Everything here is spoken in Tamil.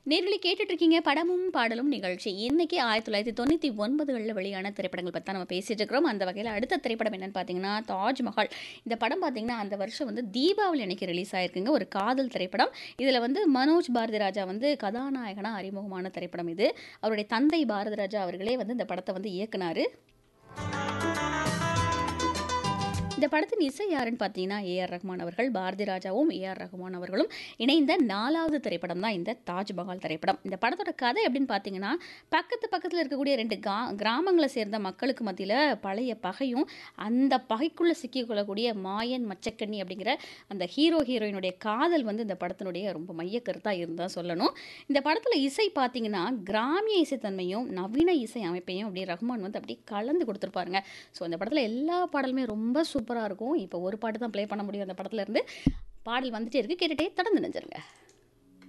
நேர்களை கேட்டுட்டு இருக்கீங்க படமும் பாடலும் நிகழ்ச்சி இன்னைக்கு ஆயிரத்தி தொள்ளாயிரத்தி தொண்ணூற்றி ஒன்பதுகளில் வெளியான திரைப்படங்கள் பற்றி தான் நம்ம பேசிட்டு இருக்கிறோம் அந்த வகையில் அடுத்த திரைப்படம் என்னன்னு பார்த்தீங்கன்னா தாஜ்மஹால் இந்த படம் பார்த்தீங்கன்னா அந்த வருஷம் வந்து தீபாவளி அன்னைக்கு ரிலீஸ் ஆயிருக்குங்க ஒரு காதல் திரைப்படம் இதில் வந்து மனோஜ் பாரதி ராஜா வந்து கதாநாயகனாக அறிமுகமான திரைப்படம் இது அவருடைய தந்தை பாரதி ராஜா அவர்களே வந்து இந்த படத்தை வந்து இயக்குனாரு இந்த படத்தின் இசை யாருன்னு பார்த்தீங்கன்னா ஏஆர் ரஹ்மான் அவர்கள் பாரதி ராஜாவும் ஏஆர் ரஹ்மான் அவர்களும் இணைந்த நாலாவது திரைப்படம் தான் இந்த தாஜ்மஹால் திரைப்படம் இந்த படத்தோட கதை எப்படின்னு பார்த்தீங்கன்னா பக்கத்து பக்கத்தில் இருக்கக்கூடிய ரெண்டு கா கிராமங்களை சேர்ந்த மக்களுக்கு மத்தியில் பழைய பகையும் அந்த பகைக்குள்ளே சிக்கிக்கொள்ளக்கூடிய மாயன் மச்சக்கண்ணி அப்படிங்கிற அந்த ஹீரோ ஹீரோயினுடைய காதல் வந்து இந்த படத்தினுடைய ரொம்ப மைய கருத்தாக இருந்தால் சொல்லணும் இந்த படத்தில் இசை பார்த்தீங்கன்னா கிராமிய இசைத்தன்மையும் நவீன இசை அமைப்பையும் அப்படியே ரஹ்மான் வந்து அப்படியே கலந்து கொடுத்துருப்பாருங்க ஸோ இந்த படத்தில் எல்லா பாடலுமே ரொம்ப சூப்பராக இருக்கும் இப்போ ஒரு பாட்டு தான் ப்ளே பண்ண முடியும் அந்த படத்துல இருந்து பாடல் வந்துட்டே இருக்கு கேட்டுட்டே தொடர்ந்து நினைச்சிருங்க